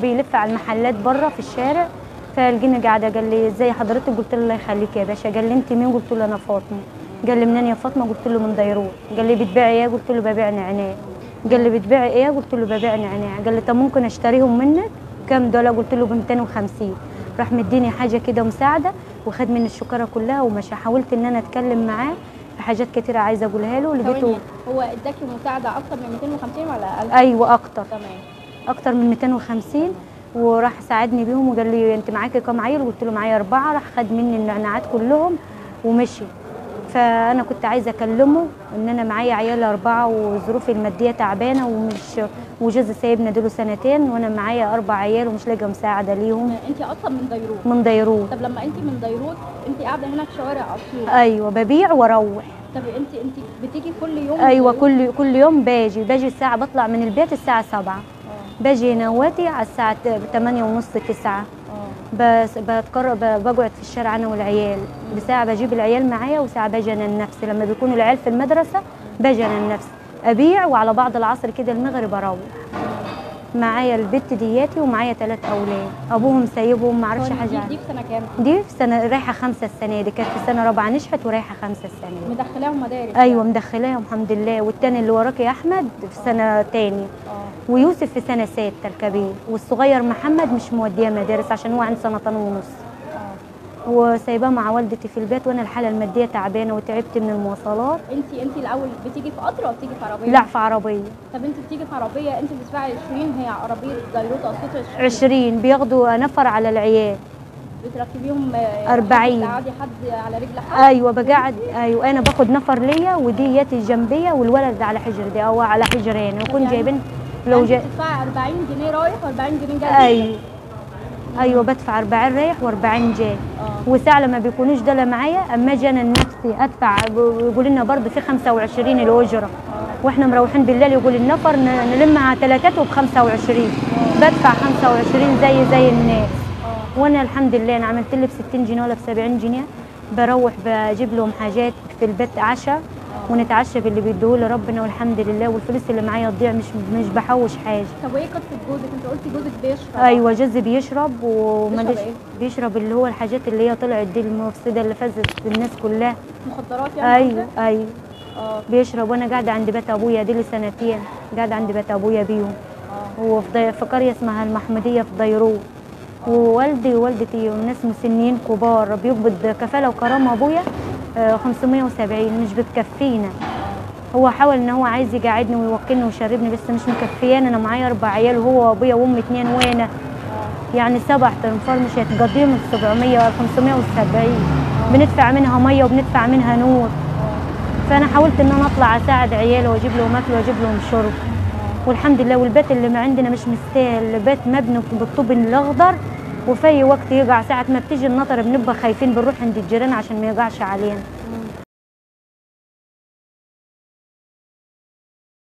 بيلف على المحلات بره في الشارع فلقيني قاعده قال لي ازاي حضرتك قلت له الله يخليك يا باشا قال لي انت مين قلت له انا فاطمه قال لي منين يا فاطمه قلت له من ديروت قال لي بتبيعي ايه قلت له ببيع نعناع قال لي بتبيعي ايه قلت له ببيع نعناع قال لي طب ممكن اشتريهم منك كام دول قلت له ب 250 راح مديني حاجه كده مساعده وخد مني الشكاره كلها ومشى حاولت ان انا اتكلم معاه في حاجات كتيره عايزه اقولها له لقيته ثواني هو اداكي مساعده اكتر من 250 ولا اقل؟ ايوه اكتر تمام اكتر من 250 وراح ساعدني بيهم وقال لي انت معاكي كام عيل قلت له معايا اربعه راح خد مني النعناعات كلهم ومشي فانا كنت عايزه اكلمه ان انا معايا عيال اربعه وظروفي الماديه تعبانه ومش وجوزي سايبنا دول سنتين وانا معايا اربع عيال ومش لاقيه مساعده ليهم انت اصلا من ديروت من ديروت طب لما انت من ديروت انت قاعده هنا في شوارع اسيوط ايوه ببيع واروح طب انت انت بتيجي كل يوم ايوه ديروت؟ كل كل يوم باجي باجي الساعه بطلع من البيت الساعه 7 اه باجي نواتي على الساعه 8 ونص 9 اه بس بتقرب بقعد في الشارع انا والعيال بساعه بجيب العيال معايا وساعه باجي انا لنفسي لما بيكونوا العيال في المدرسه باجي انا لنفسي ابيع وعلى بعض العصر كده المغرب اروح معايا البت دياتي ومعايا ثلاث اولاد ابوهم سايبهم ما اعرفش ثواني، حاجه دي, عنهم. دي في سنه كام؟ دي في سنه رايحه خمسه السنه دي كانت في سنه رابعه نجحت ورايحه خمسه السنه دي مدخلاهم مدارس ايوه مدخلاهم الحمد لله والتاني اللي وراكي احمد في سنه تاني اه ويوسف في سنه سته الكبير والصغير محمد مش موديه مدارس عشان هو عنده سنتين ونص اه وسايباه مع والدتي في البيت وانا الحاله الماديه تعبانه وتعبت من المواصلات انت انت الاول بتيجي في قطر ولا بتيجي في عربيه؟ لا في عربيه طب انت بتيجي في عربيه انت بتدفعي 20 هي عربيه ديروت اسيوط 20 20 بياخدوا نفر على العيال بتركبيهم آه، 40. تقعدي حد على رجل حد ايوه بقعد ايوه انا باخد نفر ليا وديتي الجنبيه والولد على حجر دي او على حجرين وكون يعني- جايبين لو يعني جاي بتدفعي 40 جنيه رايح و40 جنيه جاي ايوه ايوه بدفع 40 رايح و40 جاي اه وساعة لما بيكونوش دول معايا اما اجي انا لنفسي ادفع يقول لنا برضه في 25 الاجره واحنا مروحين بالليل يقول النفر ن- نلم على ثلاثته ب 25 بدفع 25 زي زي الناس اه وانا الحمد لله انا عملت لي ب 60 جنيه ولا ب 70 جنيه بروح بجيب لهم حاجات في البيت عشاء ونتعشى باللي بيديهولي ربنا والحمد لله والفلوس اللي معايا تضيع مش مش بحوش حاجه طب وايه قصه جوزك انت قلتي جوزك بيشرب ايوه جوزي بيشرب وماليش بيشرب إيه؟ بيشرب اللي هو الحاجات اللي هي طلعت دي المفسده اللي فازت الناس كلها مخدرات يعني ايوه قصدك؟ ايوه اه بيشرب وانا قاعده عند بيت ابويا دي لي سنتين قاعده عند بيت ابويا بيهم اه وفي ضي- في قريه اسمها المحموديه في ديروت ووالدي ووالدتي وناس مسنين كبار بيقبض كفاله وكرامه ابويا آه، 570 مش بتكفينا هو حاول ان هو عايز يقعدني ويوكلني ويشربني بس مش مكفياني انا معايا اربع عيال وهو وابويا وامي اتنين وانا يعني سبع تنفار مش هتقضيهم ال 700 ولا 570 بندفع منها ميه وبندفع منها نور فانا حاولت ان انا اطلع اساعد عيالي واجيب لهم اكل واجيب لهم شرب والحمد لله والبيت اللي ما عندنا مش مستاهل بيت مبني بالطوب الاخضر وفي اي وقت يقع ساعه ما بتيجي النطر بنبقى خايفين بنروح عند الجيران عشان ما يقعش علينا